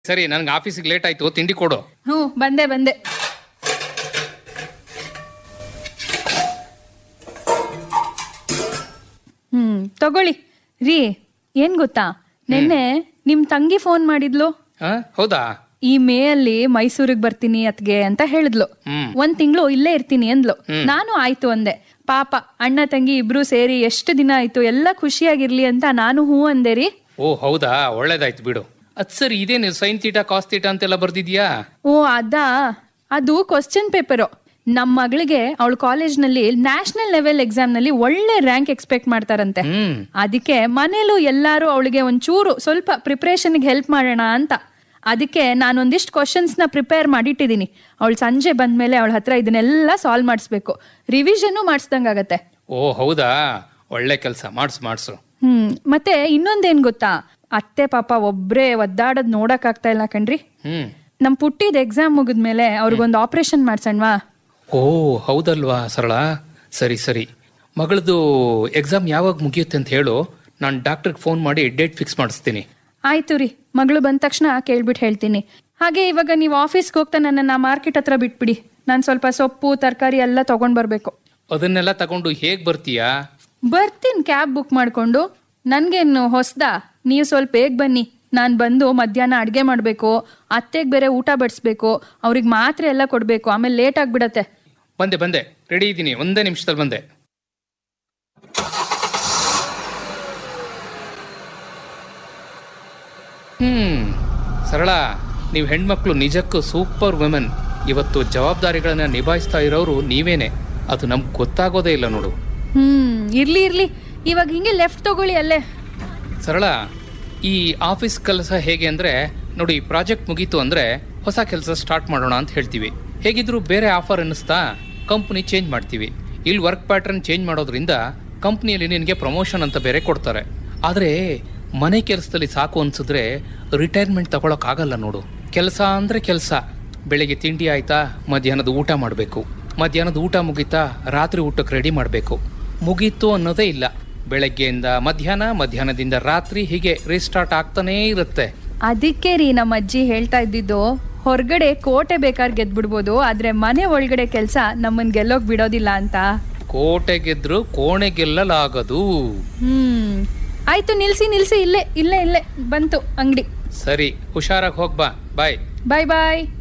ಸರಿ ನನ್ಗೆ ಆಫೀಸಿಗೆ ಲೇಟ್ ಆಯ್ತು ತಿಂಡಿ ಕೊಡು ಹ್ಞೂ ಬಂದೆ ಬಂದೆ ಹ್ಮ್ ತಗೊಳ್ಳಿ ರೀ ಏನ್ ಗೊತ್ತಾ ನಿನ್ನೆ ನಿಮ್ ತಂಗಿ ಫೋನ್ ಮಾಡಿದ್ಲು ಹಾ ಹೌದಾ ಈ ಮೇ ಅಲ್ಲಿ ಮೈಸೂರಿಗೆ ಬರ್ತೀನಿ ಅತ್ಗೆ ಅಂತ ಹೇಳಿದ್ಲು ಹ್ಮ್ ಒಂದ್ ತಿಂಗಳು ಇಲ್ಲೇ ಇರ್ತೀನಿ ಅಂದ್ಲು ನಾನು ಆಯ್ತು ಅಂದೆ ಪಾಪ ಅಣ್ಣ ತಂಗಿ ಇಬ್ರು ಸೇರಿ ಎಷ್ಟು ದಿನ ಆಯ್ತು ಎಲ್ಲ ಖುಷಿಯಾಗಿರ್ಲಿ ಅಂತ ನಾನು ಹೂ ಅಂದೆ ರೀ ಓ ಹೌದಾ ಒಳ್ಳೇದಾಯ್ತು ಬಿಡು ಅದ್ ಸರಿ ಇದೇನು ಸೈನ್ ತೀಟಾ ಕಾಸ್ ತೀಟಾ ಅಂತೆಲ್ಲ ಬರ್ದಿದ್ಯಾ ಓ ಅದಾ ಅದು ಕ್ವಶನ್ ಪೇಪರು ನಮ್ಮ ಮಗಳಿಗೆ ಅವಳ ಕಾಲೇಜ್ನಲ್ಲಿ ನ್ಯಾಷನಲ್ ಲೆವೆಲ್ ಎಕ್ಸಾಮ್ ನಲ್ಲಿ ಒಳ್ಳೆ ರ್ಯಾಂಕ್ ಎಕ್ಸ್ಪೆಕ್ಟ್ ಮಾಡ್ತಾರಂತೆ ಹ್ಮ್ ಅದಕ್ಕೆ ಮನೇಲೂ ಎಲ್ಲಾರು ಅವಳಿಗೆ ಒಂಚೂರು ಸ್ವಲ್ಪ ಪ್ರಿಪ್ರೇಷನ್ಗೆ ಹೆಲ್ಪ್ ಮಾಡೋಣ ಅಂತ ಅದಕ್ಕೆ ನಾನೊಂದಿಷ್ಟು ಕ್ವಶನ್ಸ್ ನ ಪ್ರಿಪೇರ್ ಮಾಡಿಟ್ಟಿದ್ದೀನಿ ಅವಳು ಸಂಜೆ ಬಂದ್ಮೇಲೆ ಅವಳ ಹತ್ರ ಇದನ್ನೆಲ್ಲ ಸಾಲ್ವ್ ಮಾಡಿಸ್ಬೇಕು ರಿವಿಷನ್ನು ಮಾಡಿಸ್ದಂಗಾಗತ್ತೆ ಓ ಹೌದಾ ಒಳ್ಳೆ ಕೆಲಸ ಮಾಡ್ಸು ಮಾಡ್ಸು ಹ್ಮ್ ಮತ್ತೆ ಇನ್ನೊಂದೇನ್ ಗೊತ್ತಾ ಅತ್ತೆ ಪಾಪ ಒಬ್ರೇ ಒದ್ದಾಡದ್ ನೋಡಕ್ ಆಗ್ತಾ ಇಲ್ಲ ಕಣ್ರಿ ಹ್ಮ್ ನಮ್ ಪುಟ್ಟಿದ ಎಕ್ಸಾಮ್ ಮುಗಿದ್ಮೇಲೆ ಅವ್ರಿಗೊಂದು ಆಪರೇಷನ್ ಮಾಡ್ಸಣ್ವಾ ಓ ಹೌದಲ್ವಾ ಸರಳ ಸರಿ ಸರಿ ಮಗಳದು ಎಕ್ಸಾಮ್ ಯಾವಾಗ ಮುಗಿಯುತ್ತೆ ಅಂತ ಹೇಳು ನಾನು ಡಾಕ್ಟರ್ಗೆ ಫೋನ್ ಮಾಡಿ ಡೇಟ್ ಫಿಕ್ಸ್ ಮಾಡಿಸ್ತೀನಿ ಆಯ್ತು ರೀ ಮಗಳು ಬಂದ ತಕ್ಷಣ ಕೇಳ್ಬಿಟ್ಟು ಹೇಳ್ತೀನಿ ಹಾಗೆ ಇವಾಗ ನೀವು ಆಫೀಸ್ಗೆ ಹೋಗ್ತಾ ನನ್ನನ್ನು ಮಾರ್ಕೆಟ್ ಹತ್ರ ಬಿಟ್ಬಿಡಿ ನಾನು ಸ್ವಲ್ಪ ಸೊಪ್ಪು ತರಕಾರಿ ಎಲ್ಲ ತಗೊಂಡ್ ಬರ್ಬೇಕು ಅದನ್ನೆಲ್ಲ ತಗೊಂಡು ಹೇಗ್ ಬರ್ತೀಯಾ ಬರ್ತೀನಿ ಕ್ಯಾಬ್ ಬುಕ್ ಮಾಡ್ಕೊಂಡು ನನ್ಗೇನು ಹೊಸ್ದಾ ನೀವು ಸ್ವಲ್ಪ ಬೇಗ ಬನ್ನಿ ನಾನು ಬಂದು ಮಧ್ಯಾಹ್ನ ಅಡುಗೆ ಮಾಡಬೇಕು ಅತ್ತೆಗೆ ಬೇರೆ ಊಟ ಬಡಿಸ್ಬೇಕು ಅವ್ರಿಗೆ ಮಾತ್ರೆ ಎಲ್ಲ ಕೊಡಬೇಕು ಆಮೇಲೆ ಲೇಟ್ ಆಗಿಬಿಡತ್ತೆ ಬಂದೆ ಬಂದೆ ರೆಡಿ ಇದ್ದೀನಿ ಒಂದೇ ನಿಮಿಷದಲ್ಲಿ ಬಂದೆ ಹ್ಮ್ ಸರಳ ನೀವು ಹೆಣ್ಮಕ್ಳು ನಿಜಕ್ಕೂ ಸೂಪರ್ ವುಮೆನ್ ಇವತ್ತು ಜವಾಬ್ದಾರಿಗಳನ್ನ ನಿಭಾಯಿಸ್ತಾ ಇರೋರು ನೀವೇನೆ ಅದು ನಮ್ಗೆ ಗೊತ್ತಾಗೋದೇ ಇಲ್ಲ ನೋಡು ಹ್ಮ್ ಇರ್ಲಿ ಇರ್ಲಿ ಇವಾಗ ಹಿಂಗೆ ಲೆಫ್ಟ್ ತಗೊಳ್ಳಿ ಅಲ್ಲೇ ಸರಳ ಈ ಆಫೀಸ್ ಕೆಲಸ ಹೇಗೆ ಅಂದ್ರೆ ನೋಡಿ ಪ್ರಾಜೆಕ್ಟ್ ಮುಗೀತು ಅಂದ್ರೆ ಹೊಸ ಕೆಲಸ ಸ್ಟಾರ್ಟ್ ಮಾಡೋಣ ಅಂತ ಹೇಳ್ತೀವಿ ಹೇಗಿದ್ರು ಬೇರೆ ಆಫರ್ ಅನ್ನಿಸ್ತಾ ಕಂಪ್ನಿ ಚೇಂಜ್ ಮಾಡ್ತೀವಿ ಇಲ್ಲಿ ವರ್ಕ್ ಪ್ಯಾಟರ್ನ್ ಚೇಂಜ್ ಮಾಡೋದ್ರಿಂದ ಕಂಪ್ನಿಯಲ್ಲಿ ನಿನಗೆ ಪ್ರಮೋಷನ್ ಅಂತ ಬೇರೆ ಕೊಡ್ತಾರೆ ಆದರೆ ಮನೆ ಕೆಲಸದಲ್ಲಿ ಸಾಕು ಅನ್ಸಿದ್ರೆ ರಿಟೈರ್ಮೆಂಟ್ ತಗೊಳಕ್ ಆಗಲ್ಲ ನೋಡು ಕೆಲಸ ಅಂದ್ರೆ ಕೆಲಸ ಬೆಳಿಗ್ಗೆ ತಿಂಡಿ ಆಯ್ತಾ ಮಧ್ಯಾಹ್ನದ ಊಟ ಮಾಡಬೇಕು ಮಧ್ಯಾಹ್ನದ ಊಟ ಮುಗೀತಾ ರಾತ್ರಿ ಊಟಕ್ಕೆ ರೆಡಿ ಮಾಡಬೇಕು ಮುಗೀತು ಅನ್ನೋದೇ ಇಲ್ಲ ಬೆಳಗ್ಗೆಯಿಂದ ಮಧ್ಯಾಹ್ನ ಮಧ್ಯಾಹ್ನದಿಂದ ರಾತ್ರಿ ಹೀಗೆ ರೀಸ್ಟಾರ್ಟ್ ಆಗ್ತಾನೇ ಇರುತ್ತೆ ಅದಕ್ಕೆ ರೀ ನಮ್ಮ ಅಜ್ಜಿ ಹೇಳ್ತಾ ಇದ್ದಿದ್ದು ಹೊರಗಡೆ ಕೋಟೆ ಬೇಕಾದ್ರೆ ಗೆದ್ಬಿಡ್ಬೋದು ಆದ್ರೆ ಮನೆ ಒಳಗಡೆ ಕೆಲಸ ನಮ್ಮನ್ ಗೆಲ್ಲೋಕ್ ಬಿಡೋದಿಲ್ಲ ಅಂತ ಕೋಟೆ ಗೆದ್ರು ಕೋಣೆ ಗೆಲ್ಲಲಾಗದು ಹ್ಮ್ ಆಯ್ತು ನಿಲ್ಸಿ ನಿಲ್ಸಿ ಇಲ್ಲೇ ಇಲ್ಲೇ ಇಲ್ಲೇ ಬಂತು ಅಂಗಡಿ ಸರಿ ಹುಷಾರಾಗಿ ಹೋಗ್ಬಾ ಬಾಯ್ ಬಾಯ್ ಬಾಯ್